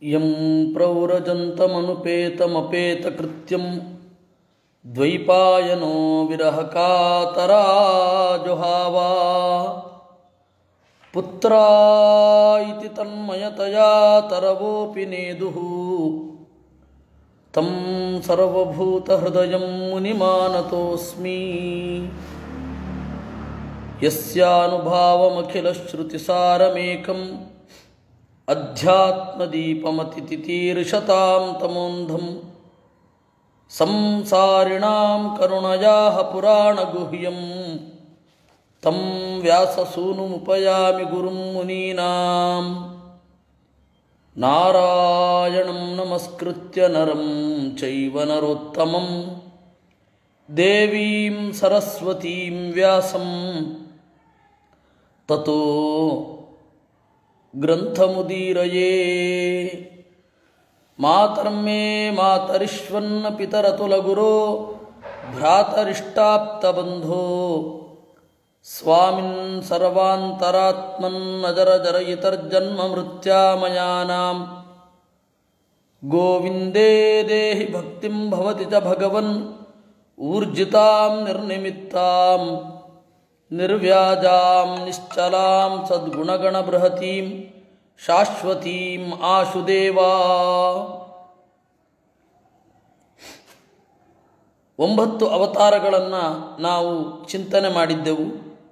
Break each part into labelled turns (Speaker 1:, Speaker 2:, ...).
Speaker 1: M ಪ್ರೌರಜಂತಮನುಪೇತಮಪೇತಕೃತ್ಯಂ ದ್ವೈಪಾಯನೋ ವಿರಹಕಾತರಾಜುಹಾವಾ ಪುತ್ರ ಇತಿ ತನ್ಮಯತಯಾ ತರವೋಪಿ ನೇದುಃ तं सर्वभूतहृदयं मुनिमानतोऽस्मि यस्यानुभावमखिलश्रुतिसारमेकम् अध्यात्मदीपमतितितीर्षतां तमोन्धं संसारिणां करुणयाः पुराणगुह्यं तं व्याससूनुमुपयामि गुरुं मुनीनाम् नारायणं नमस्कृत्य नरं चैव नरोत्तमं देवीं सरस्वतीं व्यासं ततो ग्रन्थमुदीरये मातर्मे मातरिष्वन्न पितरतुलगुरो भ्रातरिष्टाप्तबन्धो स्वामिन् सर्वान्तरात्मन्नजरजरयितर्जन्ममृत्यामयानां गोविन्दे देहि भक्तिं भवति च भगवन् ऊर्जितां निर्निमित्तां निर्व्याजां निश्चलां सद्गुणगणबृहतीं ಶಾಶ್ವತೀಂ ಆಶುದೇವಾ ಒಂಬತ್ತು ಅವತಾರಗಳನ್ನು ನಾವು ಚಿಂತನೆ ಮಾಡಿದ್ದೆವು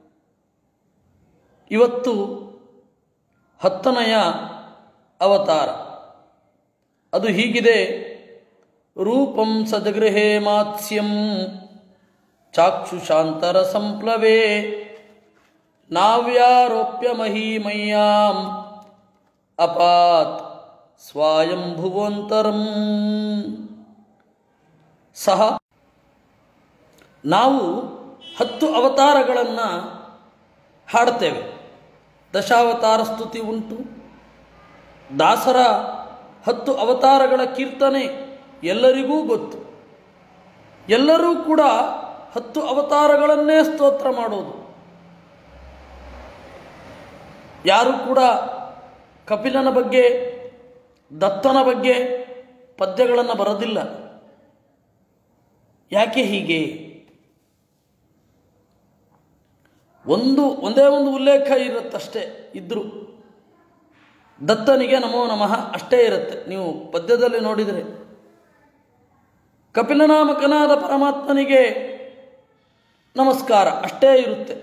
Speaker 1: ಇವತ್ತು ಹತ್ತನೆಯ ಅವತಾರ ಅದು ಹೀಗಿದೆ ರೂಪಂ ಸದಗೃಹೇ ಮಾತ್ಸ್ಯಂ ಚಾಕ್ಷುಷಾಂತರ ಸಂಪ್ಲವೇ ನಾವ್ಯಾರೋಪ್ಯ ಮಹೀಮಯ್ಯಾಂ ಅಪಾತ್ ಸ್ವಾಯಂಭುವಂತರಂ ಸಹ ನಾವು ಹತ್ತು ಅವತಾರಗಳನ್ನು ಹಾಡ್ತೇವೆ ದಶಾವತಾರ ಸ್ತುತಿ ಉಂಟು ದಾಸರ ಹತ್ತು ಅವತಾರಗಳ ಕೀರ್ತನೆ ಎಲ್ಲರಿಗೂ ಗೊತ್ತು ಎಲ್ಲರೂ ಕೂಡ ಹತ್ತು ಅವತಾರಗಳನ್ನೇ ಸ್ತೋತ್ರ ಮಾಡೋದು ಯಾರು ಕೂಡ ಕಪಿಲನ ಬಗ್ಗೆ ದತ್ತನ ಬಗ್ಗೆ ಪದ್ಯಗಳನ್ನು ಬರೋದಿಲ್ಲ ಯಾಕೆ ಹೀಗೆ ಒಂದು ಒಂದೇ ಒಂದು ಉಲ್ಲೇಖ ಇರುತ್ತಷ್ಟೇ ಇದ್ದರು ದತ್ತನಿಗೆ ನಮೋ ನಮಃ ಅಷ್ಟೇ ಇರುತ್ತೆ ನೀವು ಪದ್ಯದಲ್ಲಿ ನೋಡಿದರೆ ಕಪಿಲನಾಮಕನಾದ ಪರಮಾತ್ಮನಿಗೆ ನಮಸ್ಕಾರ ಅಷ್ಟೇ ಇರುತ್ತೆ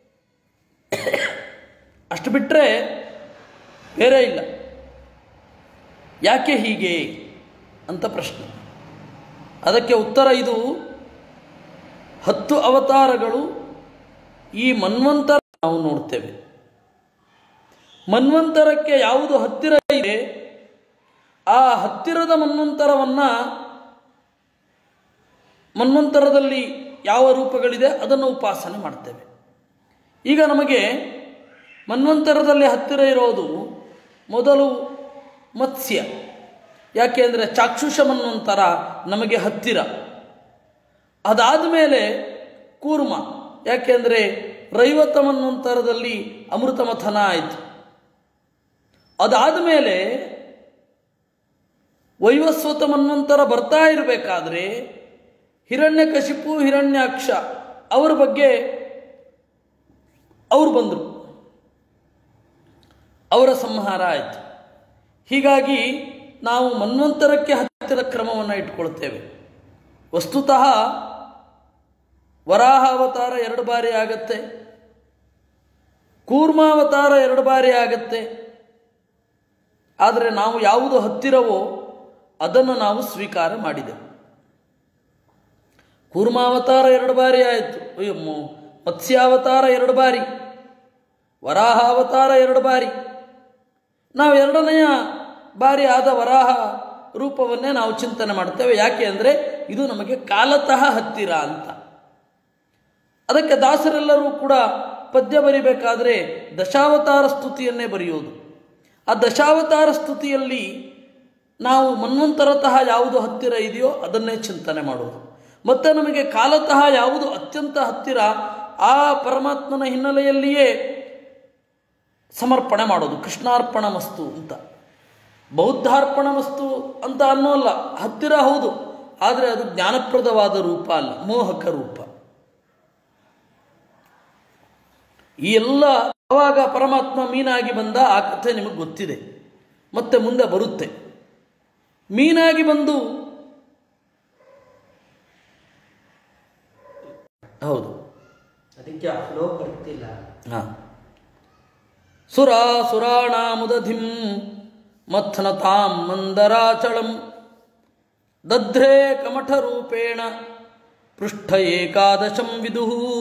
Speaker 1: ಅಷ್ಟು ಬಿಟ್ಟರೆ ಬೇರೆ ಇಲ್ಲ ಯಾಕೆ ಹೀಗೆ ಅಂತ ಪ್ರಶ್ನೆ ಅದಕ್ಕೆ ಉತ್ತರ ಇದು ಹತ್ತು ಅವತಾರಗಳು ಈ ಮನ್ವಂತರ ನಾವು ನೋಡ್ತೇವೆ ಮನ್ವಂತರಕ್ಕೆ ಯಾವುದು ಹತ್ತಿರ ಇದೆ ಆ ಹತ್ತಿರದ ಮನ್ವಂತರವನ್ನು ಮನ್ವಂತರದಲ್ಲಿ ಯಾವ ರೂಪಗಳಿದೆ ಅದನ್ನು ಉಪಾಸನೆ ಮಾಡ್ತೇವೆ ಈಗ ನಮಗೆ ಮನ್ವಂತರದಲ್ಲಿ ಹತ್ತಿರ ಇರೋದು ಮೊದಲು ಮತ್ಸ್ಯ ಯಾಕೆ ಅಂದರೆ ಚಾಕ್ಷುಷ ಮನ್ವಂತರ ನಮಗೆ ಹತ್ತಿರ ಅದಾದ ಮೇಲೆ ಕೂರ್ಮ ಯಾಕೆಂದರೆ ರೈವತ ಮನ್ವಂತರದಲ್ಲಿ ಅಮೃತ ಮಥನ ಆಯಿತು ಅದಾದ ಮೇಲೆ ವೈವಸ್ವತ ಮನ್ವಂತರ ಬರ್ತಾ ಇರಬೇಕಾದ್ರೆ ಹಿರಣ್ಯಕಶಿಪು ಹಿರಣ್ಯಾಕ್ಷ ಅವರ ಬಗ್ಗೆ ಅವರು ಬಂದರು ಅವರ ಸಂಹಾರ ಆಯಿತು ಹೀಗಾಗಿ ನಾವು ಮನ್ವಂತರಕ್ಕೆ ಹತ್ತಿರ ಕ್ರಮವನ್ನು ಇಟ್ಕೊಳ್ತೇವೆ ವಸ್ತುತಃ ವರಾಹ ಅವತಾರ ಎರಡು ಬಾರಿ ಆಗತ್ತೆ ಕೂರ್ಮಾವತಾರ ಎರಡು ಬಾರಿ ಆಗತ್ತೆ ಆದರೆ ನಾವು ಯಾವುದು ಹತ್ತಿರವೋ ಅದನ್ನು ನಾವು ಸ್ವೀಕಾರ ಮಾಡಿದೆವು ಕೂರ್ಮಾವತಾರ ಎರಡು ಬಾರಿ ಆಯಿತು ಅಯ್ಯಮ್ಮೋ ಮತ್ಸ್ಯಾವತಾರ ಎರಡು ಬಾರಿ ವರಾಹಾವತಾರ ಎರಡು ಬಾರಿ ನಾವು ಎರಡನೆಯ ಬಾರಿ ಆದ ವರಾಹ ರೂಪವನ್ನೇ ನಾವು ಚಿಂತನೆ ಮಾಡ್ತೇವೆ ಯಾಕೆ ಅಂದರೆ ಇದು ನಮಗೆ ಕಾಲತಃ ಹತ್ತಿರ ಅಂತ ಅದಕ್ಕೆ ದಾಸರೆಲ್ಲರೂ ಕೂಡ ಪದ್ಯ ಬರಿಬೇಕಾದ್ರೆ ದಶಾವತಾರ ಸ್ತುತಿಯನ್ನೇ ಬರೆಯೋದು ಆ ದಶಾವತಾರ ಸ್ತುತಿಯಲ್ಲಿ ನಾವು ಮನ್ವಂತರತಃ ಯಾವುದು ಹತ್ತಿರ ಇದೆಯೋ ಅದನ್ನೇ ಚಿಂತನೆ ಮಾಡೋದು ಮತ್ತು ನಮಗೆ ಕಾಲತಃ ಯಾವುದು ಅತ್ಯಂತ ಹತ್ತಿರ ಆ ಪರಮಾತ್ಮನ ಹಿನ್ನೆಲೆಯಲ್ಲಿಯೇ ಸಮರ್ಪಣೆ ಮಾಡೋದು ಕೃಷ್ಣಾರ್ಪಣ ಮಸ್ತು ಅಂತ ಬೌದ್ಧಾರ್ಪಣ ವಸ್ತು ಅಂತ ಅನ್ನೋಲ್ಲ ಹತ್ತಿರ ಹೌದು ಆದರೆ ಅದು ಜ್ಞಾನಪ್ರದವಾದ ರೂಪ ಅಲ್ಲ ಮೋಹಕ ರೂಪ ಈ ಎಲ್ಲ ಆವಾಗ ಪರಮಾತ್ಮ ಮೀನಾಗಿ ಬಂದ ಆ ಕಥೆ ನಿಮಗೆ ಗೊತ್ತಿದೆ ಮತ್ತೆ ಮುಂದೆ ಬರುತ್ತೆ ಮೀನಾಗಿ ಬಂದು ಹೌದು
Speaker 2: ಅದಕ್ಕೆ ಆ ಫ್ಲೋ ಬರ್ತಿಲ್ಲ
Speaker 1: ಹಾ ಸುರಾಸುರಾಣಾಮುದಧಿಂ ಮಥ್ನತಾಂ ಮಂದರಾಚಳಂ ದಧ್ರೇ ಕಮಠರೂಪೇಣ ಪೃಷ್ಠ ಏಕಾದಶಂ ವಿದು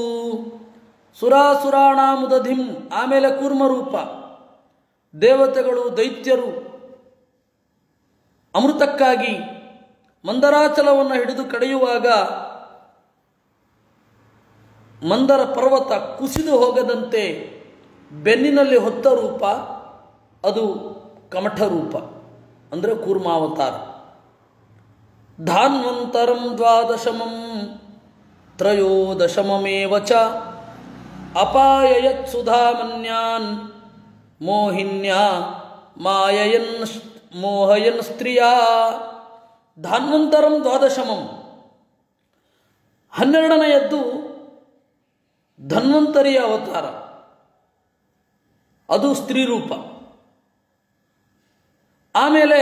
Speaker 1: ಸುರಾಸುರಾಣಾಮುದಧಿಂ ಆಮೇಲೆ ಕೂರ್ಮರೂಪ ದೇವತೆಗಳು ದೈತ್ಯರು ಅಮೃತಕ್ಕಾಗಿ ಮಂದರಾಚಲವನ್ನು ಹಿಡಿದು ಕಡೆಯುವಾಗ ಮಂದರ ಪರ್ವತ ಕುಸಿದು ಹೋಗದಂತೆ ಬೆನ್ನಿನಲ್ಲಿ ಹೊತ್ತ ರೂಪ ಅದು ಕಮಠ ರೂಪ ಅಂದರೆ ಕೂರ್ಮಾವತಾರ ಧಾನ್ವಂತರಂ ದ್ವಾದಶಮಂ ತ್ರಯೋದಶಮಮೇವ ಚ ಅಪಾಯಯತ್ ಸುಧಾಮನ್ಯಾನ್ ಮೋಹಿನ್ಯಾ ಮಾಯಯನ್ ಮೋಹಯನ್ ಸ್ತ್ರೀಯಾ ಧಾನ್ವಂತರಂ ದ್ವಾದಶಮಂ ಹನ್ನೆರಡನೆಯದ್ದು ಧನ್ವಂತರಿಯ ಅವತಾರ ಅದು ಸ್ತ್ರೀ ರೂಪ ಆಮೇಲೆ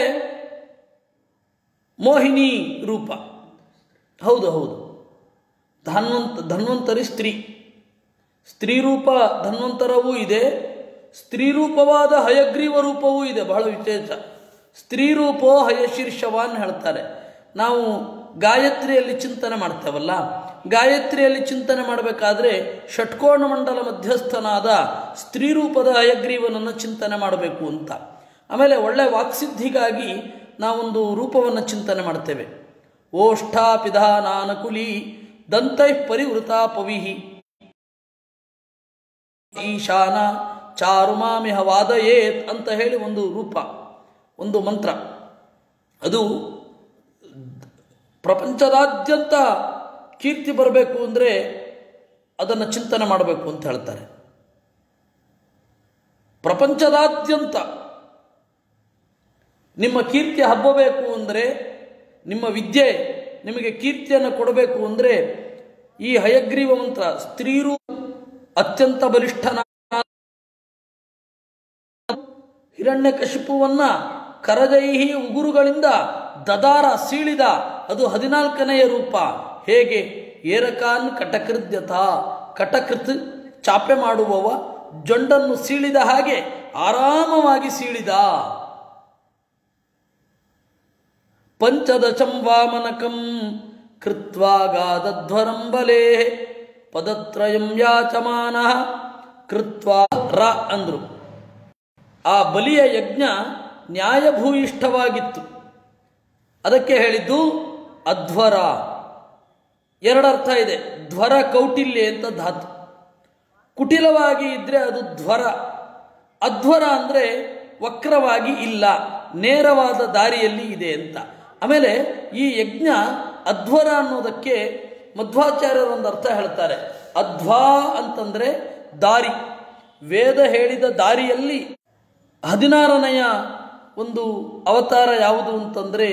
Speaker 1: ಮೋಹಿನಿ ರೂಪ ಹೌದು ಹೌದು ಧನ್ವಂತ ಧನ್ವಂತರಿ ಸ್ತ್ರೀ ಸ್ತ್ರೀ ರೂಪ ಧನ್ವಂತರವೂ ಇದೆ ಸ್ತ್ರೀ ರೂಪವಾದ ಹಯಗ್ರೀವ ರೂಪವೂ ಇದೆ ಬಹಳ ವಿಶೇಷ ಸ್ತ್ರೀ ರೂಪೋ ಹಯಶೀರ್ಷವಾನ್ ಹೇಳ್ತಾರೆ ನಾವು ಗಾಯತ್ರಿಯಲ್ಲಿ ಚಿಂತನೆ ಮಾಡ್ತೇವಲ್ಲ ಗಾಯತ್ರಿಯಲ್ಲಿ ಚಿಂತನೆ ಮಾಡಬೇಕಾದ್ರೆ ಷಟ್ಕೋಣ ಮಂಡಲ ಮಧ್ಯಸ್ಥನಾದ ಸ್ತ್ರೀ ರೂಪದ ಹಯಗ್ರೀವನನ್ನು ಚಿಂತನೆ ಮಾಡಬೇಕು ಅಂತ ಆಮೇಲೆ ಒಳ್ಳೆ ವಾಕ್ಸಿದ್ಧಿಗಾಗಿ ನಾವೊಂದು ರೂಪವನ್ನು ಚಿಂತನೆ ಮಾಡ್ತೇವೆ ಓಷ್ಠಾಪಿಧಾನಾನಕುಲಿ ದಂತೈ ಪರಿವೃತ ಪವಿಹಿ ಈಶಾನ ಚಾರುಮಾಮಿಹ ವಾದಯೇತ್ ಅಂತ ಹೇಳಿ ಒಂದು ರೂಪ ಒಂದು ಮಂತ್ರ ಅದು ಪ್ರಪಂಚದಾದ್ಯಂತ ಕೀರ್ತಿ ಬರಬೇಕು ಅಂದರೆ ಅದನ್ನು ಚಿಂತನೆ ಮಾಡಬೇಕು ಅಂತ ಹೇಳ್ತಾರೆ ಪ್ರಪಂಚದಾದ್ಯಂತ ನಿಮ್ಮ ಕೀರ್ತಿ ಹಬ್ಬಬೇಕು ಅಂದರೆ ನಿಮ್ಮ ವಿದ್ಯೆ ನಿಮಗೆ ಕೀರ್ತಿಯನ್ನು ಕೊಡಬೇಕು ಅಂದರೆ ಈ ಹಯಗ್ರೀವ ಮಂತ್ರ ಸ್ತ್ರೀರು ಅತ್ಯಂತ ಬಲಿಷ್ಠನ ಹಿರಣ್ಯಕಶಿಪುವನ್ನ ಕರಜೈಹಿ ಉಗುರುಗಳಿಂದ ದದಾರ ಸೀಳಿದ ಅದು ಹದಿನಾಲ್ಕನೆಯ ರೂಪ ಹೇಗೆ ಏರಕಾನ್ ಕಟಕೃದ್ಯತ ಕಟಕೃತ್ ಚಾಪೆ ಮಾಡುವವ ಜೊಂಡನ್ನು ಸೀಳಿದ ಹಾಗೆ ಆರಾಮವಾಗಿ ಸೀಳಿದ ಪಂಚದಶಂ ವಾಮನಕಂ ಕೃತ್ವಾಗಾದಧ್ವರಂ ಬಲೇ ಪದತ್ರಯಂ ಯಾಚಮಾನ ಕೃತ್ವಾ ರ ಅಂದ್ರು ಆ ಬಲಿಯ ಯಜ್ಞ ನ್ಯಾಯಭೂಯಿಷ್ಠವಾಗಿತ್ತು ಅದಕ್ಕೆ ಹೇಳಿದ್ದು ಅಧ್ವರ ಎರಡರ್ಥ ಇದೆ ಧ್ವರ ಕೌಟಿಲ್ಯ ಅಂತ ಧಾತು ಕುಟಿಲವಾಗಿ ಇದ್ರೆ ಅದು ಧ್ವರ ಅಧ್ವರ ಅಂದರೆ ವಕ್ರವಾಗಿ ಇಲ್ಲ ನೇರವಾದ ದಾರಿಯಲ್ಲಿ ಇದೆ ಅಂತ ಆಮೇಲೆ ಈ ಯಜ್ಞ ಅಧ್ವರ ಅನ್ನೋದಕ್ಕೆ ಮಧ್ವಾಚಾರ್ಯರು ಒಂದು ಅರ್ಥ ಹೇಳ್ತಾರೆ ಅಧ್ವಾ ಅಂತಂದ್ರೆ ದಾರಿ ವೇದ ಹೇಳಿದ ದಾರಿಯಲ್ಲಿ ಹದಿನಾರನೆಯ ಒಂದು ಅವತಾರ ಯಾವುದು ಅಂತಂದರೆ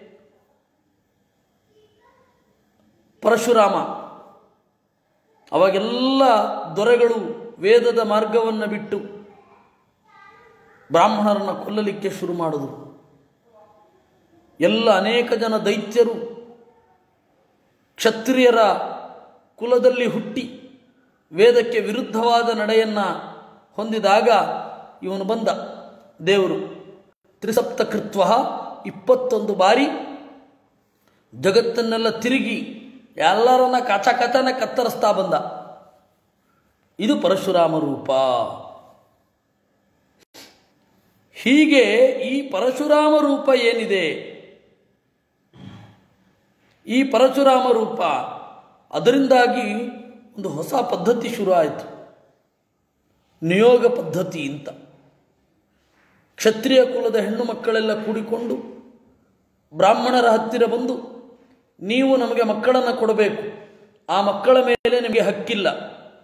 Speaker 1: ಪರಶುರಾಮ ಅವಾಗೆಲ್ಲ ದೊರೆಗಳು ವೇದದ ಮಾರ್ಗವನ್ನು ಬಿಟ್ಟು ಬ್ರಾಹ್ಮಣರನ್ನು ಕೊಲ್ಲಲಿಕ್ಕೆ ಶುರು ಮಾಡಿದರು ಎಲ್ಲ ಅನೇಕ ಜನ ದೈತ್ಯರು ಕ್ಷತ್ರಿಯರ ಕುಲದಲ್ಲಿ ಹುಟ್ಟಿ ವೇದಕ್ಕೆ ವಿರುದ್ಧವಾದ ನಡೆಯನ್ನು ಹೊಂದಿದಾಗ ಇವನು ಬಂದ ದೇವರು ತ್ರಿಸಪ್ತಕೃತ್ವ ಇಪ್ಪತ್ತೊಂದು ಬಾರಿ ಜಗತ್ತನ್ನೆಲ್ಲ ತಿರುಗಿ ಎಲ್ಲರನ್ನ ಕಚ ಕಚನ ಕತ್ತರಿಸ್ತಾ ಬಂದ ಇದು ಪರಶುರಾಮ ರೂಪ ಹೀಗೆ ಈ ಪರಶುರಾಮ ರೂಪ ಏನಿದೆ ಈ ಪರಶುರಾಮ ರೂಪ ಅದರಿಂದಾಗಿ ಒಂದು ಹೊಸ ಪದ್ಧತಿ ಶುರು ಆಯಿತು ನಿಯೋಗ ಪದ್ಧತಿ ಅಂತ ಕ್ಷತ್ರಿಯ ಕುಲದ ಹೆಣ್ಣು ಮಕ್ಕಳೆಲ್ಲ ಕೂಡಿಕೊಂಡು ಬ್ರಾಹ್ಮಣರ ಹತ್ತಿರ ಬಂದು ನೀವು ನಮಗೆ ಮಕ್ಕಳನ್ನು ಕೊಡಬೇಕು ಆ ಮಕ್ಕಳ ಮೇಲೆ ನಿಮಗೆ ಹಕ್ಕಿಲ್ಲ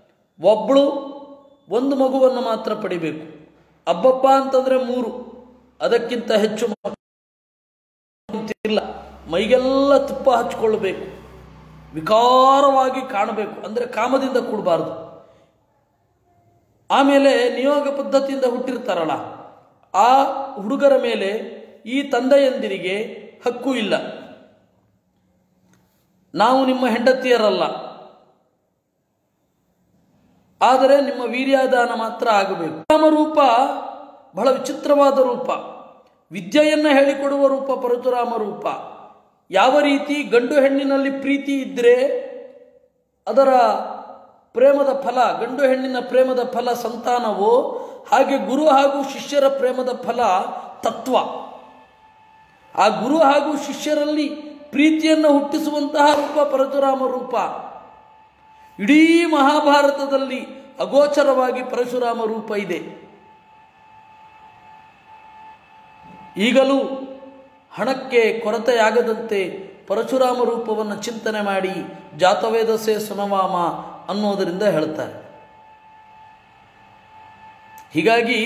Speaker 1: ಒಬ್ಬಳು ಒಂದು ಮಗುವನ್ನು ಮಾತ್ರ ಪಡಿಬೇಕು ಅಬ್ಬಪ್ಪ ಅಂತಂದರೆ ಮೂರು ಅದಕ್ಕಿಂತ ಹೆಚ್ಚು ಇಲ್ಲ ಮೈಗೆಲ್ಲ ತುಪ್ಪ ಹಚ್ಕೊಳ್ಬೇಕು ವಿಕಾರವಾಗಿ ಕಾಣಬೇಕು ಅಂದರೆ ಕಾಮದಿಂದ ಕೂಡಬಾರ್ದು ಆಮೇಲೆ ನಿಯೋಗ ಪದ್ಧತಿಯಿಂದ ಹುಟ್ಟಿರ್ತಾರಲ್ಲ ಆ ಹುಡುಗರ ಮೇಲೆ ಈ ತಂದೆಯಂದಿರಿಗೆ ಹಕ್ಕು ಇಲ್ಲ ನಾವು ನಿಮ್ಮ ಹೆಂಡತಿಯರಲ್ಲ ಆದರೆ ನಿಮ್ಮ ವೀರ್ಯಾದಾನ ಮಾತ್ರ ಆಗಬೇಕು ರಾಮರೂಪ ಬಹಳ ವಿಚಿತ್ರವಾದ ರೂಪ ವಿದ್ಯೆಯನ್ನು ಹೇಳಿಕೊಡುವ ರೂಪ ಪರಶುರಾಮ ರೂಪ ಯಾವ ರೀತಿ ಗಂಡು ಹೆಣ್ಣಿನಲ್ಲಿ ಪ್ರೀತಿ ಇದ್ದರೆ ಅದರ ಪ್ರೇಮದ ಫಲ ಗಂಡು ಹೆಣ್ಣಿನ ಪ್ರೇಮದ ಫಲ ಸಂತಾನವೋ ಹಾಗೆ ಗುರು ಹಾಗೂ ಶಿಷ್ಯರ ಪ್ರೇಮದ ಫಲ ತತ್ವ ಆ ಗುರು ಹಾಗೂ ಶಿಷ್ಯರಲ್ಲಿ ಪ್ರೀತಿಯನ್ನು ಹುಟ್ಟಿಸುವಂತಹ ರೂಪ ಪರಶುರಾಮ ರೂಪ ಇಡೀ ಮಹಾಭಾರತದಲ್ಲಿ ಅಗೋಚರವಾಗಿ ಪರಶುರಾಮ ರೂಪ ಇದೆ ಈಗಲೂ ಹಣಕ್ಕೆ ಕೊರತೆಯಾಗದಂತೆ ಪರಶುರಾಮ ರೂಪವನ್ನು ಚಿಂತನೆ ಮಾಡಿ ಜಾತವೇದಸೆ ಸುನವಾಮ ಅನ್ನೋದರಿಂದ ಹೇಳ್ತಾರೆ ಹೀಗಾಗಿ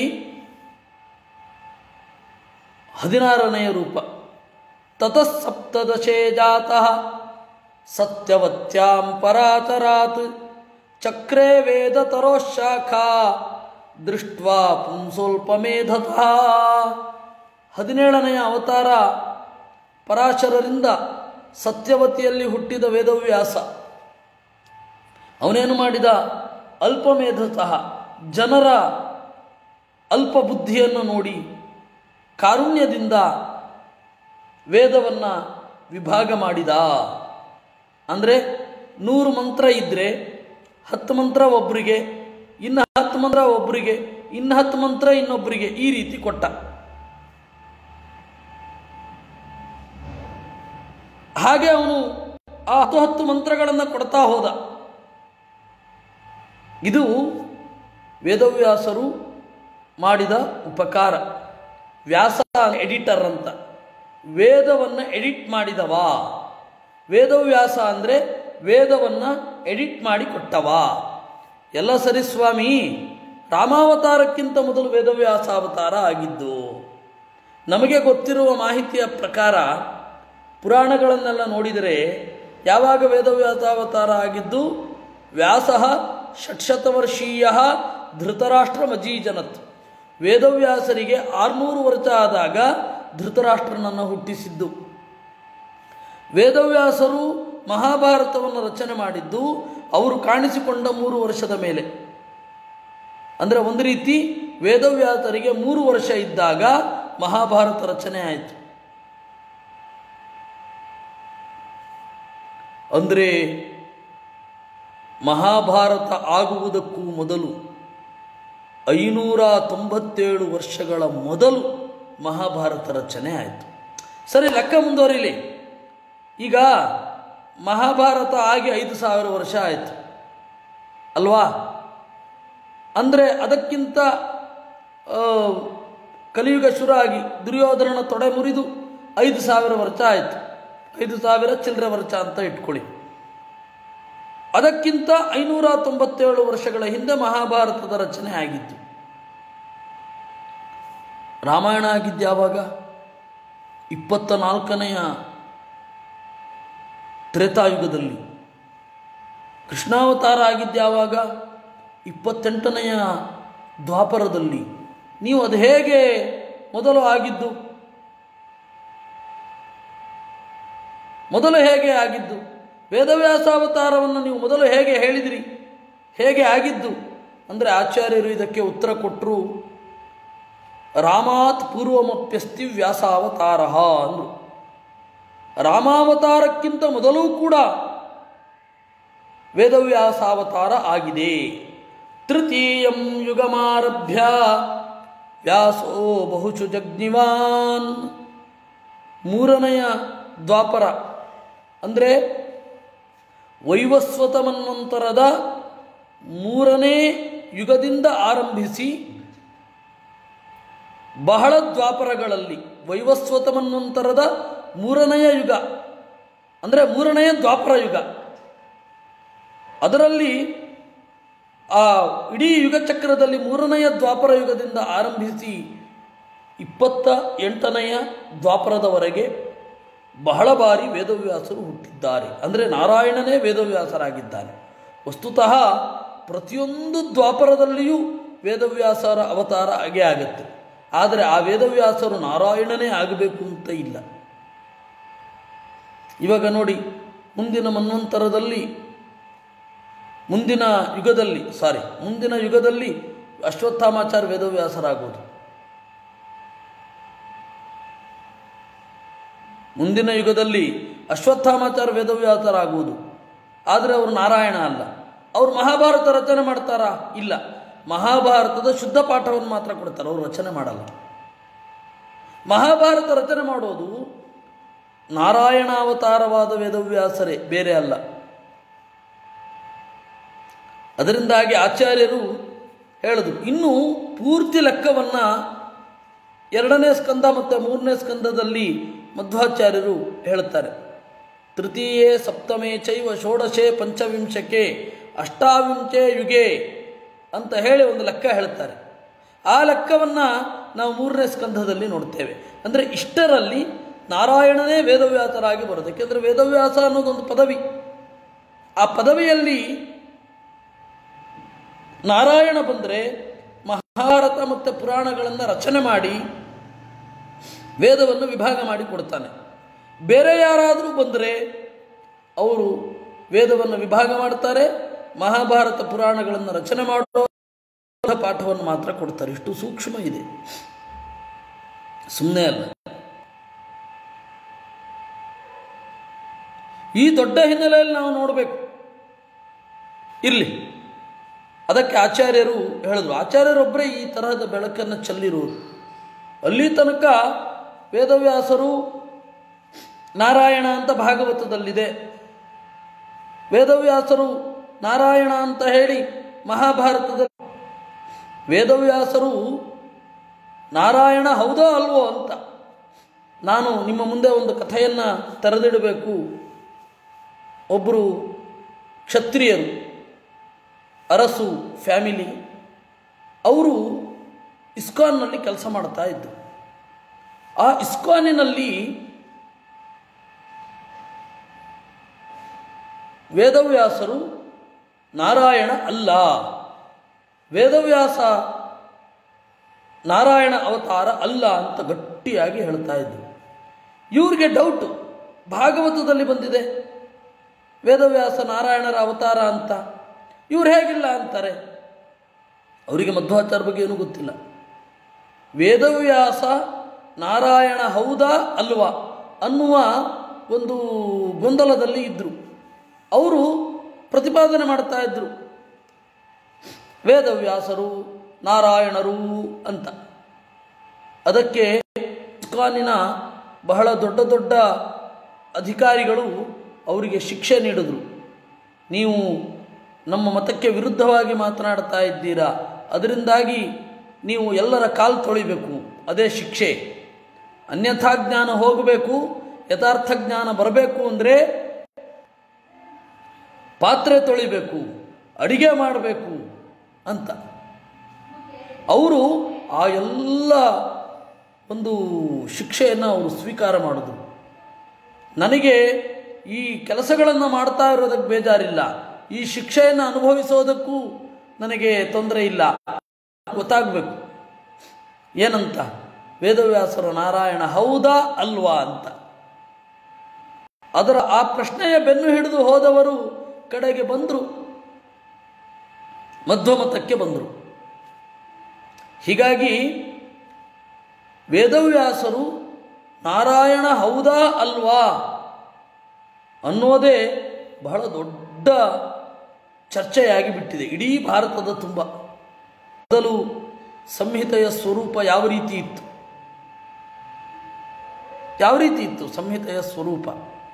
Speaker 1: ಹದಿನಾರನೆಯ ರೂಪ ತತಃಸಪ್ತದಶೇ ಜಾತಃ ಸತ್ಯವತ್ಯಾಂ ಪರಾತರಾತ್ ಚಕ್ರೇ ವೇದ ತರೋಶಾಖಾ ದೃಷ್ಟ್ವಾ ಪುಂಸೋಲ್ಪಮೇಧತಃ ಹದಿನೇಳನೆಯ ಅವತಾರ ಪರಾಶರರಿಂದ ಸತ್ಯವತಿಯಲ್ಲಿ ಹುಟ್ಟಿದ ವೇದವ್ಯಾಸ ಅವನೇನು ಮಾಡಿದ ಅಲ್ಪಮೇಧತಃ ಜನರ ಅಲ್ಪ ಬುದ್ಧಿಯನ್ನು ನೋಡಿ ಕಾರುಣ್ಯದಿಂದ ವೇದವನ್ನು ವಿಭಾಗ ಮಾಡಿದ ಅಂದರೆ ನೂರು ಮಂತ್ರ ಇದ್ದರೆ ಹತ್ತು ಮಂತ್ರ ಒಬ್ಬರಿಗೆ ಇನ್ನು ಹತ್ತು ಮಂತ್ರ ಒಬ್ಬರಿಗೆ ಇನ್ನು ಹತ್ತು ಮಂತ್ರ ಇನ್ನೊಬ್ಬರಿಗೆ ಈ ರೀತಿ ಕೊಟ್ಟ ಹಾಗೆ ಅವನು ಆ ಹತ್ತು ಹತ್ತು ಮಂತ್ರಗಳನ್ನು ಕೊಡ್ತಾ ಹೋದ ಇದು ವೇದವ್ಯಾಸರು ಮಾಡಿದ ಉಪಕಾರ ವ್ಯಾಸ ಎಡಿಟರ್ ಅಂತ ವೇದವನ್ನು ಎಡಿಟ್ ಮಾಡಿದವ ವೇದವ್ಯಾಸ ಅಂದರೆ ವೇದವನ್ನು ಎಡಿಟ್ ಮಾಡಿ ಕೊಟ್ಟವ ಎಲ್ಲ ಸರಿ ಸ್ವಾಮಿ ರಾಮಾವತಾರಕ್ಕಿಂತ ಮೊದಲು ವೇದವ್ಯಾಸ ಅವತಾರ ಆಗಿದ್ದು ನಮಗೆ ಗೊತ್ತಿರುವ ಮಾಹಿತಿಯ ಪ್ರಕಾರ ಪುರಾಣಗಳನ್ನೆಲ್ಲ ನೋಡಿದರೆ ಯಾವಾಗ ವೇದವ್ಯಾಸಾವತಾರ ಆಗಿದ್ದು ವ್ಯಾಸ ಷಟ್ಶತವರ್ಷೀಯ ಧೃತರಾಷ್ಟ್ರ ಮಜೀಜನತ್ ವೇದವ್ಯಾಸರಿಗೆ ಆರುನೂರು ವರ್ಷ ಆದಾಗ ಧೃತರಾಷ್ಟ್ರನನ್ನು ಹುಟ್ಟಿಸಿದ್ದು ವೇದವ್ಯಾಸರು ಮಹಾಭಾರತವನ್ನು ರಚನೆ ಮಾಡಿದ್ದು ಅವರು ಕಾಣಿಸಿಕೊಂಡ ಮೂರು ವರ್ಷದ ಮೇಲೆ ಅಂದರೆ ಒಂದು ರೀತಿ ವೇದವ್ಯಾಸರಿಗೆ ಮೂರು ವರ್ಷ ಇದ್ದಾಗ ಮಹಾಭಾರತ ರಚನೆ ಆಯಿತು ಅಂದರೆ ಮಹಾಭಾರತ ಆಗುವುದಕ್ಕೂ ಮೊದಲು ಐನೂರ ತೊಂಬತ್ತೇಳು ವರ್ಷಗಳ ಮೊದಲು ಮಹಾಭಾರತ ರಚನೆ ಆಯಿತು ಸರಿ ಲೆಕ್ಕ ಮುಂದುವರಿಲಿ ಈಗ ಮಹಾಭಾರತ ಆಗಿ ಐದು ಸಾವಿರ ವರ್ಷ ಆಯಿತು ಅಲ್ವಾ ಅಂದರೆ ಅದಕ್ಕಿಂತ ಆ, ಕಲಿಯುಗ ಶುರು ಆಗಿ ದುರ್ಯೋಧನನ ತೊಡೆ ಮುರಿದು ಐದು ಸಾವಿರ ವರ್ಷ ಆಯಿತು ಐದು ಸಾವಿರ ಚಿಲ್ಲರೆ ವರ್ಷ ಅಂತ ಇಟ್ಕೊಳ್ಳಿ ಅದಕ್ಕಿಂತ ಐನೂರ ತೊಂಬತ್ತೇಳು ವರ್ಷಗಳ ಹಿಂದೆ ಮಹಾಭಾರತದ ರಚನೆ ಆಗಿತ್ತು ರಾಮಾಯಣ ಆಗಿದ್ದು ಯಾವಾಗ ಇಪ್ಪತ್ತ ನಾಲ್ಕನೆಯ ತ್ರೇತಾಯುಗದಲ್ಲಿ ಕೃಷ್ಣಾವತಾರ ಆಗಿದ್ದು ಯಾವಾಗ ಇಪ್ಪತ್ತೆಂಟನೆಯ ದ್ವಾಪರದಲ್ಲಿ ನೀವು ಅದು ಹೇಗೆ ಮೊದಲು ಆಗಿದ್ದು ಮೊದಲು ಹೇಗೆ ಆಗಿದ್ದು ವೇದವ್ಯಾಸಾವತಾರವನ್ನು ನೀವು ಮೊದಲು ಹೇಗೆ ಹೇಳಿದಿರಿ ಹೇಗೆ ಆಗಿದ್ದು ಅಂದರೆ ಆಚಾರ್ಯರು ಇದಕ್ಕೆ ಉತ್ತರ ಕೊಟ್ಟರು ರಾಮಾತ್ ಪೂರ್ವಮಪ್ಯಸ್ತಿ ವ್ಯಾಸಾವತಾರ ಅಂದರು ರಾಮಾವತಾರಕ್ಕಿಂತ ಮೊದಲೂ ಕೂಡ ವೇದವ್ಯಾಸಾವತಾರ ಆಗಿದೆ ತೃತೀಯಂ ಯುಗಮಾರಭ್ಯ ವ್ಯಾಸೋ ಬಹುಶು ಜಗ್ನಿವಾನ್ ಮೂರನೆಯ ದ್ವಾಪರ ಅಂದರೆ ವೈವಸ್ವತ ಮನ್ವಂತರದ ಮೂರನೇ ಯುಗದಿಂದ ಆರಂಭಿಸಿ ಬಹಳ ದ್ವಾಪರಗಳಲ್ಲಿ ವೈವಸ್ವತ ಮನ್ವಂತರದ ಮೂರನೆಯ ಯುಗ ಅಂದರೆ ಮೂರನೆಯ ದ್ವಾಪರ ಯುಗ ಅದರಲ್ಲಿ ಆ ಇಡೀ ಯುಗ ಚಕ್ರದಲ್ಲಿ ಮೂರನೆಯ ದ್ವಾಪರ ಯುಗದಿಂದ ಆರಂಭಿಸಿ ಇಪ್ಪತ್ತ ಎಂಟನೆಯ ದ್ವಾಪರದವರೆಗೆ ಬಹಳ ಬಾರಿ ವೇದವ್ಯಾಸರು ಹುಟ್ಟಿದ್ದಾರೆ ಅಂದರೆ ನಾರಾಯಣನೇ ವೇದವ್ಯಾಸರಾಗಿದ್ದಾನೆ ವಸ್ತುತಃ ಪ್ರತಿಯೊಂದು ದ್ವಾಪರದಲ್ಲಿಯೂ ವೇದವ್ಯಾಸರ ಅವತಾರ ಹಾಗೆ ಆಗುತ್ತೆ ಆದರೆ ಆ ವೇದವ್ಯಾಸರು ನಾರಾಯಣನೇ ಆಗಬೇಕು ಅಂತ ಇಲ್ಲ ಇವಾಗ ನೋಡಿ ಮುಂದಿನ ಮನ್ವಂತರದಲ್ಲಿ ಮುಂದಿನ ಯುಗದಲ್ಲಿ ಸಾರಿ ಮುಂದಿನ ಯುಗದಲ್ಲಿ ಅಶ್ವತ್ಥಾಮಾಚಾರ್ಯ ವೇದವ್ಯಾಸರಾಗುವುದು ಮುಂದಿನ ಯುಗದಲ್ಲಿ ಅಶ್ವತ್ಥಾಮಾಚಾರ್ಯ ವೇದವ್ಯಾಸರಾಗುವುದು ಆದರೆ ಅವರು ನಾರಾಯಣ ಅಲ್ಲ ಅವರು ಮಹಾಭಾರತ ರಚನೆ ಮಾಡ್ತಾರಾ ಇಲ್ಲ ಮಹಾಭಾರತದ ಶುದ್ಧ ಪಾಠವನ್ನು ಮಾತ್ರ ಕೊಡ್ತಾರೆ ಅವರು ರಚನೆ ಮಾಡಲ್ಲ ಮಹಾಭಾರತ ರಚನೆ ಮಾಡೋದು ನಾರಾಯಣಾವತಾರವಾದ ವೇದವ್ಯಾಸರೇ ಬೇರೆ ಅಲ್ಲ ಅದರಿಂದಾಗಿ ಆಚಾರ್ಯರು ಹೇಳಿದ್ರು ಇನ್ನು ಪೂರ್ತಿ ಲೆಕ್ಕವನ್ನು ಎರಡನೇ ಸ್ಕಂದ ಮತ್ತು ಮೂರನೇ ಸ್ಕಂದದಲ್ಲಿ ಮಧ್ವಾಚಾರ್ಯರು ಹೇಳುತ್ತಾರೆ ತೃತೀಯೇ ಸಪ್ತಮೇ ಚೈವ ಷೋಡಶೆ ಪಂಚವಿಂಶಕ್ಕೆ ಅಷ್ಟಾವಿಂಶೆ ಯುಗೆ ಅಂತ ಹೇಳಿ ಒಂದು ಲೆಕ್ಕ ಹೇಳ್ತಾರೆ ಆ ಲೆಕ್ಕವನ್ನು ನಾವು ಮೂರನೇ ಸ್ಕಂಧದಲ್ಲಿ ನೋಡ್ತೇವೆ ಅಂದರೆ ಇಷ್ಟರಲ್ಲಿ ನಾರಾಯಣನೇ ವೇದವ್ಯಾಸರಾಗಿ ಬರೋದು ಯಾಕೆಂದರೆ ವೇದವ್ಯಾಸ ಅನ್ನೋದೊಂದು ಪದವಿ ಆ ಪದವಿಯಲ್ಲಿ ನಾರಾಯಣ ಬಂದರೆ ಮಹಾಭಾರತ ಮತ್ತು ಪುರಾಣಗಳನ್ನು ರಚನೆ ಮಾಡಿ ವೇದವನ್ನು ವಿಭಾಗ ಮಾಡಿ ಕೊಡ್ತಾನೆ ಬೇರೆ ಯಾರಾದರೂ ಬಂದರೆ ಅವರು ವೇದವನ್ನು ವಿಭಾಗ ಮಾಡ್ತಾರೆ ಮಹಾಭಾರತ ಪುರಾಣಗಳನ್ನು ರಚನೆ ಮಾಡೋ ಪಾಠವನ್ನು ಮಾತ್ರ ಕೊಡ್ತಾರೆ ಇಷ್ಟು ಸೂಕ್ಷ್ಮ ಇದೆ ಸುಮ್ಮನೆ ಅಲ್ಲ ಈ ದೊಡ್ಡ ಹಿನ್ನೆಲೆಯಲ್ಲಿ ನಾವು ನೋಡಬೇಕು ಇರಲಿ ಅದಕ್ಕೆ ಆಚಾರ್ಯರು ಹೇಳಿದ್ರು ಆಚಾರ್ಯರೊಬ್ಬರೇ ಈ ತರಹದ ಬೆಳಕನ್ನು ಚೆಲ್ಲಿರುವುದು ಅಲ್ಲಿ ತನಕ ವೇದವ್ಯಾಸರು ನಾರಾಯಣ ಅಂತ ಭಾಗವತದಲ್ಲಿದೆ ವೇದವ್ಯಾಸರು ನಾರಾಯಣ ಅಂತ ಹೇಳಿ ಮಹಾಭಾರತದ ವೇದವ್ಯಾಸರು ನಾರಾಯಣ ಹೌದೋ ಅಲ್ವೋ ಅಂತ ನಾನು ನಿಮ್ಮ ಮುಂದೆ ಒಂದು ಕಥೆಯನ್ನು ತೆರೆದಿಡಬೇಕು ಒಬ್ಬರು ಕ್ಷತ್ರಿಯರು ಅರಸು ಫ್ಯಾಮಿಲಿ ಅವರು ಇಸ್ಕಾನ್ನಲ್ಲಿ ಕೆಲಸ ಮಾಡ್ತಾ ಇದ್ದರು ಆ ಇಸ್ಕಾನಿನಲ್ಲಿ ವೇದವ್ಯಾಸರು ನಾರಾಯಣ ಅಲ್ಲ ವೇದವ್ಯಾಸ ನಾರಾಯಣ ಅವತಾರ ಅಲ್ಲ ಅಂತ ಗಟ್ಟಿಯಾಗಿ ಹೇಳ್ತಾ ಇದ್ದರು ಇವ್ರಿಗೆ ಡೌಟು ಭಾಗವತದಲ್ಲಿ ಬಂದಿದೆ ವೇದವ್ಯಾಸ ನಾರಾಯಣರ ಅವತಾರ ಅಂತ ಇವ್ರು ಹೇಗಿಲ್ಲ ಅಂತಾರೆ ಅವರಿಗೆ ಮಧ್ವಾಚಾರ್ಯ ಬಗ್ಗೆ ಏನೂ ಗೊತ್ತಿಲ್ಲ ವೇದವ್ಯಾಸ ನಾರಾಯಣ ಹೌದಾ ಅಲ್ವಾ ಅನ್ನುವ ಒಂದು ಗೊಂದಲದಲ್ಲಿ ಇದ್ದರು ಅವರು ಪ್ರತಿಪಾದನೆ ಮಾಡ್ತಾ ಇದ್ದರು ವೇದವ್ಯಾಸರು ನಾರಾಯಣರು ಅಂತ ಅದಕ್ಕೆ ಇಸ್ಕಾನಿನ ಬಹಳ ದೊಡ್ಡ ದೊಡ್ಡ ಅಧಿಕಾರಿಗಳು ಅವರಿಗೆ ಶಿಕ್ಷೆ ನೀಡಿದ್ರು ನೀವು ನಮ್ಮ ಮತಕ್ಕೆ ವಿರುದ್ಧವಾಗಿ ಮಾತನಾಡ್ತಾ ಇದ್ದೀರಾ ಅದರಿಂದಾಗಿ ನೀವು ಎಲ್ಲರ ಕಾಲು ತೊಳಿಬೇಕು ಅದೇ ಶಿಕ್ಷೆ ಅನ್ಯಥಾ ಜ್ಞಾನ ಹೋಗಬೇಕು ಯಥಾರ್ಥ ಜ್ಞಾನ ಬರಬೇಕು ಅಂದರೆ ಪಾತ್ರೆ ತೊಳಿಬೇಕು ಅಡಿಗೆ ಮಾಡಬೇಕು ಅಂತ ಅವರು ಆ ಎಲ್ಲ ಒಂದು ಶಿಕ್ಷೆಯನ್ನು ಅವರು ಸ್ವೀಕಾರ ಮಾಡಿದ್ರು ನನಗೆ ಈ ಕೆಲಸಗಳನ್ನು ಮಾಡ್ತಾ ಇರೋದಕ್ಕೆ ಬೇಜಾರಿಲ್ಲ ಈ ಶಿಕ್ಷೆಯನ್ನು ಅನುಭವಿಸೋದಕ್ಕೂ ನನಗೆ ತೊಂದರೆ ಇಲ್ಲ ಗೊತ್ತಾಗಬೇಕು ಏನಂತ ವೇದವ್ಯಾಸರು ನಾರಾಯಣ ಹೌದಾ ಅಲ್ವಾ ಅಂತ ಅದರ ಆ ಪ್ರಶ್ನೆಯ ಬೆನ್ನು ಹಿಡಿದು ಹೋದವರು ಕಡೆಗೆ ಬಂದರು ಮಧ್ವಮತಕ್ಕೆ ಬಂದರು ಹೀಗಾಗಿ ವೇದವ್ಯಾಸರು ನಾರಾಯಣ ಹೌದಾ ಅಲ್ವಾ ಅನ್ನೋದೇ ಬಹಳ ದೊಡ್ಡ ಚರ್ಚೆಯಾಗಿ ಬಿಟ್ಟಿದೆ ಇಡೀ ಭಾರತದ ತುಂಬ ಮೊದಲು ಸಂಹಿತೆಯ ಸ್ವರೂಪ ಯಾವ ರೀತಿ ಇತ್ತು ಯಾವ ರೀತಿ ಇತ್ತು ಸಂಹಿತೆಯ ಸ್ವರೂಪ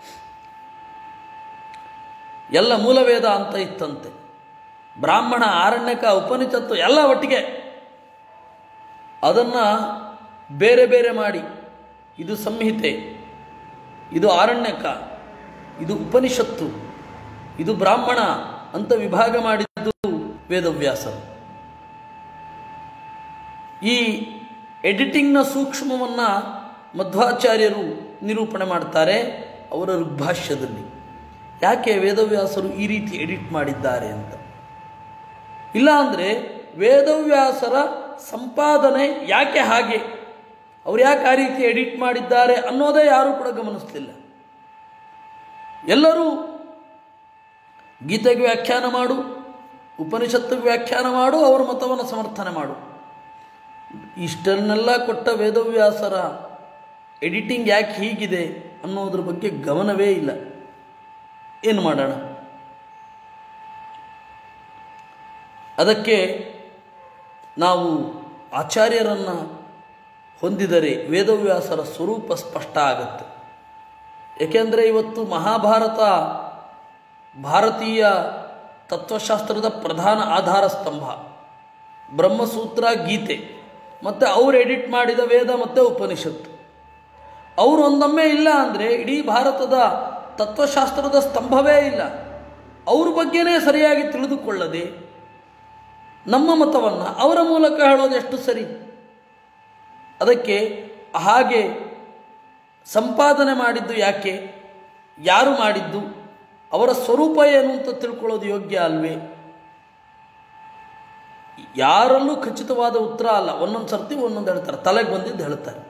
Speaker 1: ಎಲ್ಲ ಮೂಲವೇದ ಅಂತ ಇತ್ತಂತೆ ಬ್ರಾಹ್ಮಣ ಆರಣ್ಯಕ ಉಪನಿಷತ್ತು ಎಲ್ಲ ಒಟ್ಟಿಗೆ ಅದನ್ನು ಬೇರೆ ಬೇರೆ ಮಾಡಿ ಇದು ಸಂಹಿತೆ ಇದು ಆರಣ್ಯಕ ಇದು ಉಪನಿಷತ್ತು ಇದು ಬ್ರಾಹ್ಮಣ ಅಂತ ವಿಭಾಗ ಮಾಡಿದ್ದು ವೇದವ್ಯಾಸರು ಈ ಎಡಿಟಿಂಗ್ನ ಸೂಕ್ಷ್ಮವನ್ನು ಮಧ್ವಾಚಾರ್ಯರು ನಿರೂಪಣೆ ಮಾಡ್ತಾರೆ ಅವರ ಋಗ್ಭಾಷ್ಯದಲ್ಲಿ ಯಾಕೆ ವೇದವ್ಯಾಸರು ಈ ರೀತಿ ಎಡಿಟ್ ಮಾಡಿದ್ದಾರೆ ಅಂತ ಇಲ್ಲ ಅಂದರೆ ವೇದವ್ಯಾಸರ ಸಂಪಾದನೆ ಯಾಕೆ ಹಾಗೆ ಅವ್ರು ಯಾಕೆ ಆ ರೀತಿ ಎಡಿಟ್ ಮಾಡಿದ್ದಾರೆ ಅನ್ನೋದೇ ಯಾರೂ ಕೂಡ ಗಮನಿಸ್ತಿಲ್ಲ ಎಲ್ಲರೂ ಗೀತೆಗೆ ವ್ಯಾಖ್ಯಾನ ಮಾಡು ಉಪನಿಷತ್ತಿಗೆ ವ್ಯಾಖ್ಯಾನ ಮಾಡು ಅವರ ಮತವನ್ನು ಸಮರ್ಥನೆ ಮಾಡು ಇಷ್ಟನ್ನೆಲ್ಲ ಕೊಟ್ಟ ವೇದವ್ಯಾಸರ ಎಡಿಟಿಂಗ್ ಯಾಕೆ ಹೀಗಿದೆ ಅನ್ನೋದ್ರ ಬಗ್ಗೆ ಗಮನವೇ ಇಲ್ಲ ಏನು ಮಾಡೋಣ ಅದಕ್ಕೆ ನಾವು ಆಚಾರ್ಯರನ್ನು ಹೊಂದಿದರೆ ವೇದವ್ಯಾಸರ ಸ್ವರೂಪ ಸ್ಪಷ್ಟ ಆಗುತ್ತೆ ಏಕೆಂದರೆ ಇವತ್ತು ಮಹಾಭಾರತ ಭಾರತೀಯ ತತ್ವಶಾಸ್ತ್ರದ ಪ್ರಧಾನ ಆಧಾರ ಸ್ತಂಭ ಬ್ರಹ್ಮಸೂತ್ರ ಗೀತೆ ಮತ್ತು ಅವರು ಎಡಿಟ್ ಮಾಡಿದ ವೇದ ಮತ್ತು ಉಪನಿಷತ್ತು ಅವರು ಒಂದೊಮ್ಮೆ ಇಲ್ಲ ಅಂದರೆ ಇಡೀ ಭಾರತದ ತತ್ವಶಾಸ್ತ್ರದ ಸ್ತಂಭವೇ ಇಲ್ಲ ಅವ್ರ ಬಗ್ಗೆನೇ ಸರಿಯಾಗಿ ತಿಳಿದುಕೊಳ್ಳದೆ ನಮ್ಮ ಮತವನ್ನು ಅವರ ಮೂಲಕ ಹೇಳೋದು ಎಷ್ಟು ಸರಿ ಅದಕ್ಕೆ ಹಾಗೆ ಸಂಪಾದನೆ ಮಾಡಿದ್ದು ಯಾಕೆ ಯಾರು ಮಾಡಿದ್ದು ಅವರ ಸ್ವರೂಪ ಏನು ಅಂತ ತಿಳ್ಕೊಳ್ಳೋದು ಯೋಗ್ಯ ಅಲ್ವೇ ಯಾರಲ್ಲೂ ಖಚಿತವಾದ ಉತ್ತರ ಅಲ್ಲ ಒಂದೊಂದು ಸರ್ತಿ ಒಂದೊಂದು ಹೇಳ್ತಾರೆ ತಲೆಗೆ ಬಂದಿದ್ದು ಹೇಳ್ತಾರೆ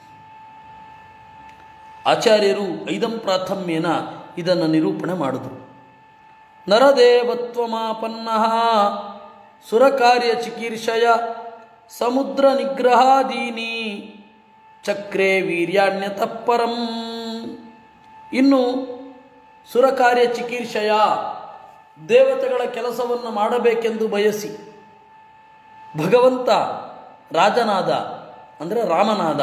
Speaker 1: ಆಚಾರ್ಯರು ಐದಂ ಪ್ರಾಥಮ್ಯನ ಇದನ್ನು ನಿರೂಪಣೆ ಮಾಡಿದ್ರು ನರದೇವತ್ವಮಾಪನ್ನ ಸುರಕಾರ್ಯ ಚಿಕೀರ್ಷಯ ಸಮುದ್ರ ನಿಗ್ರಹಾದೀನಿ ಚಕ್ರೇ ವೀರ್ಯಾಣ್ಯತಃ ಪರಂ ಇನ್ನು ಸುರಕಾರ್ಯ ಚಿಕೀರ್ಷಯ ದೇವತೆಗಳ ಕೆಲಸವನ್ನು ಮಾಡಬೇಕೆಂದು ಬಯಸಿ ಭಗವಂತ ರಾಜನಾದ ಅಂದರೆ ರಾಮನಾದ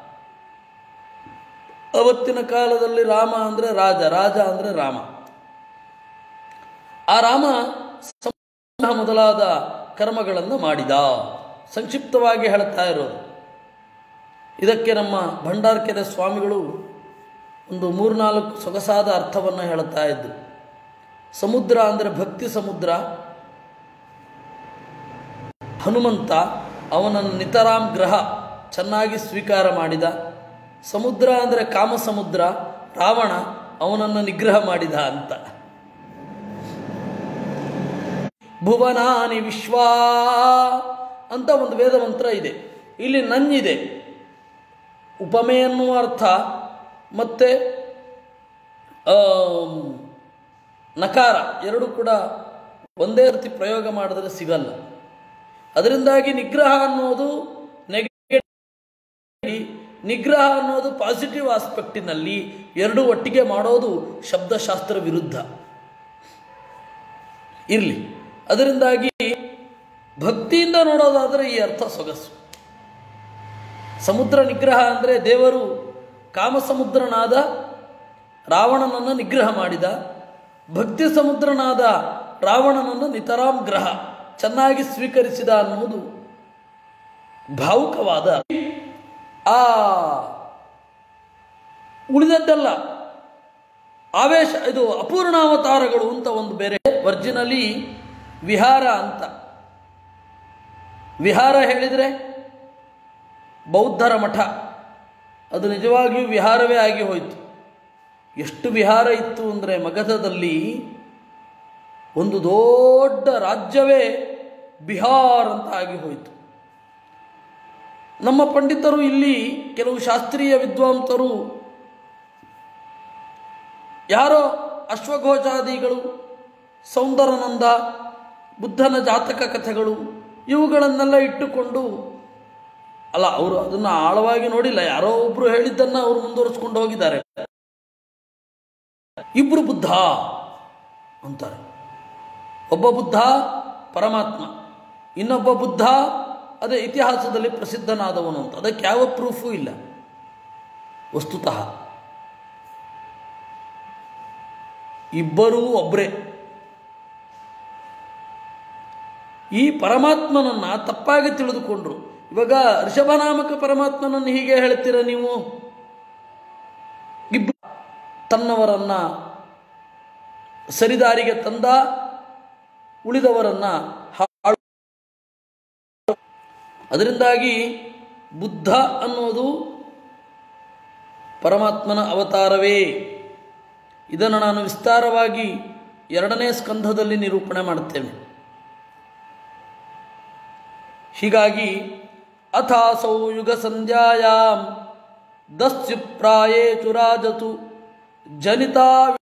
Speaker 1: ಅವತ್ತಿನ ಕಾಲದಲ್ಲಿ ರಾಮ ಅಂದರೆ ರಾಜ ರಾಜ ಅಂದರೆ ರಾಮ ಆ ರಾಮ ಸಮ- ಮೊದಲಾದ ಕರ್ಮಗಳನ್ನು ಮಾಡಿದ ಸಂಕ್ಷಿಪ್ತವಾಗಿ ಹೇಳ್ತಾ ಇರೋದು ಇದಕ್ಕೆ ನಮ್ಮ ಭಂಡಾರ್ಕೆರೆ ಸ್ವಾಮಿಗಳು ಒಂದು ಮೂರ್ನಾಲ್ಕು ಸೊಗಸಾದ ಅರ್ಥವನ್ನು ಹೇಳ್ತಾ ಇದ್ದರು ಸಮುದ್ರ ಅಂದರೆ ಭಕ್ತಿ ಸಮುದ್ರ ಹನುಮಂತ ಅವನನ್ನು ನಿತರಾಮ್ ಗ್ರಹ ಚೆನ್ನಾಗಿ ಸ್ವೀಕಾರ ಮಾಡಿದ ಸಮುದ್ರ ಅಂದರೆ ಕಾಮ ಸಮುದ್ರ ರಾವಣ ಅವನನ್ನು ನಿಗ್ರಹ ಮಾಡಿದ ಅಂತ ಭುವನಾನಿ ವಿಶ್ವಾ ಅಂತ ಒಂದು ವೇದ ಮಂತ್ರ ಇದೆ ಇಲ್ಲಿ ನನ್ನಿದೆ ಉಪಮೆ ಎನ್ನುವ ಅರ್ಥ ಮತ್ತು ಆಮ್, ನಕಾರ ಎರಡು ಕೂಡ ಒಂದೇ ರೀತಿ ಪ್ರಯೋಗ ಮಾಡಿದ್ರೆ ಸಿಗಲ್ಲ ಅದರಿಂದಾಗಿ ನಿಗ್ರಹ ಅನ್ನೋದು ನೆಗೆಟಿವ್ ನಿಗ್ರಹ ಅನ್ನೋದು ಪಾಸಿಟಿವ್ ಆಸ್ಪೆಕ್ಟಿನಲ್ಲಿ ಎರಡು ಒಟ್ಟಿಗೆ ಮಾಡೋದು ಶಬ್ದಶಾಸ್ತ್ರ ವಿರುದ್ಧ ಇರಲಿ ಅದರಿಂದಾಗಿ ಭಕ್ತಿಯಿಂದ ನೋಡೋದಾದರೆ ಈ ಅರ್ಥ ಸೊಗಸು ಸಮುದ್ರ ನಿಗ್ರಹ ಅಂದರೆ ದೇವರು ಕಾಮಸಮುದ್ರನಾದ ರಾವಣನನ್ನು ನಿಗ್ರಹ ಮಾಡಿದ ಭಕ್ತಿ ಸಮುದ್ರನಾದ ರಾವಣನನ್ನು ನಿತರಾಮ್ ಗ್ರಹ ಚೆನ್ನಾಗಿ ಸ್ವೀಕರಿಸಿದ ಅನ್ನುವುದು ಭಾವುಕವಾದ ಆ ಉಳಿದದ್ದಲ್ಲ ಆವೇಶ ಇದು ಅಪೂರ್ಣಾವತಾರಗಳು ಅಂತ ಒಂದು ಬೇರೆ ವರ್ಜಿನಲಿ ವಿಹಾರ ಅಂತ ವಿಹಾರ ಹೇಳಿದರೆ ಬೌದ್ಧರ ಮಠ ಅದು ನಿಜವಾಗಿಯೂ ವಿಹಾರವೇ ಆಗಿ ಹೋಯಿತು ಎಷ್ಟು ವಿಹಾರ ಇತ್ತು ಅಂದರೆ ಮಗಧದಲ್ಲಿ ಒಂದು ದೊಡ್ಡ ರಾಜ್ಯವೇ ಬಿಹಾರ್ ಅಂತ ಆಗಿ ಹೋಯಿತು ನಮ್ಮ ಪಂಡಿತರು ಇಲ್ಲಿ ಕೆಲವು ಶಾಸ್ತ್ರೀಯ ವಿದ್ವಾಂಸರು ಯಾರೋ ಅಶ್ವಘೋಷಾದಿಗಳು ಸೌಂದರನಂದ ಬುದ್ಧನ ಜಾತಕ ಕಥೆಗಳು ಇವುಗಳನ್ನೆಲ್ಲ ಇಟ್ಟುಕೊಂಡು ಅಲ್ಲ ಅವರು ಅದನ್ನು ಆಳವಾಗಿ ನೋಡಿಲ್ಲ ಯಾರೋ ಒಬ್ರು ಹೇಳಿದ್ದನ್ನು ಅವರು ಮುಂದುವರಿಸ್ಕೊಂಡು ಹೋಗಿದ್ದಾರೆ ಇಬ್ರು ಬುದ್ಧ ಅಂತಾರೆ ಒಬ್ಬ ಬುದ್ಧ ಪರಮಾತ್ಮ ಇನ್ನೊಬ್ಬ ಬುದ್ಧ ಅದೇ ಇತಿಹಾಸದಲ್ಲಿ ಪ್ರಸಿದ್ಧನಾದವನು ಅಂತ ಅದಕ್ಕೆ ಯಾವ ಪ್ರೂಫೂ ಇಲ್ಲ ವಸ್ತುತಃ ಇಬ್ಬರೂ ಒಬ್ಬರೇ ಈ ಪರಮಾತ್ಮನನ್ನು ತಪ್ಪಾಗಿ ತಿಳಿದುಕೊಂಡ್ರು ಇವಾಗ ಋಷಭನಾಮಕ ಪರಮಾತ್ಮನನ್ನು ಹೀಗೆ ಹೇಳ್ತೀರ ನೀವು ಇಬ್ಬ ತನ್ನವರನ್ನ ಸರಿದಾರಿಗೆ ತಂದ ಉಳಿದವರನ್ನ ಹಾಳು ಅದರಿಂದಾಗಿ ಬುದ್ಧ ಅನ್ನೋದು ಪರಮಾತ್ಮನ ಅವತಾರವೇ ಇದನ್ನು ನಾನು ವಿಸ್ತಾರವಾಗಿ ಎರಡನೇ ಸ್ಕಂಧದಲ್ಲಿ ನಿರೂಪಣೆ ಮಾಡುತ್ತೇನೆ ಹೀಗಾಗಿ ಅಥಾಸೌ ಯುಗ ಸಂಧ್ಯಾಯಾಮ್ ದಸ್ಯು ಪ್ರಾಯೇ ಚುರಾಜತು ಜನಿತಾ